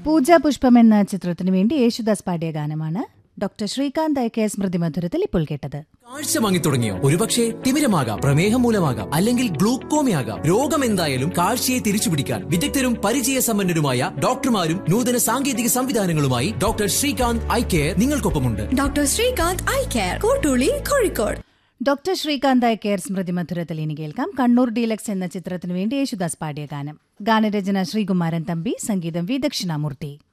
പൂജാ പുഷ്പം എന്ന ചിത്രത്തിനു വേണ്ടി യേശുദാസ് പാടിയ ഗാനമാണ് ഡോക്ടർ ശ്രീകാന്ത് ഐ കെ സ്മൃതി മധുരത്തിൽ ഇപ്പോൾ കേട്ടത് കാഴ്ച വാങ്ങി തുടങ്ങിയോ ഒരുപക്ഷെ തിമിരമാകാം പ്രമേഹം മൂലമാകാം അല്ലെങ്കിൽ ഗ്ലൂക്കോമയാകാം രോഗം എന്തായാലും കാഴ്ചയെ തിരിച്ചുപിടിക്കാൻ വിദഗ്ധരും പരിചയസമ്പന്നരുമായ ഡോക്ടർമാരും നൂതന സാങ്കേതിക സംവിധാനങ്ങളുമായി ഡോക്ടർ ശ്രീകാന്ത് ഐ കെയർ നിങ്ങൾക്കൊപ്പമുണ്ട് doctor Srikanth eye care Kottooli Kozhikode doctor Srikanth eye care സ്മൃതി മധുരത്തിൽ ഇനി കേൾക്കാം കണ്ണൂർ ഡീലക്സ് എന്ന ചിത്രത്തിനു വേണ്ടി യേശുദാസ് പാടിയ ഗാനം ഗാനരചന ശ്രീകുമാരൻ തമ്പി സംഗീതം വി ദക്ഷിണാമൂർത്തി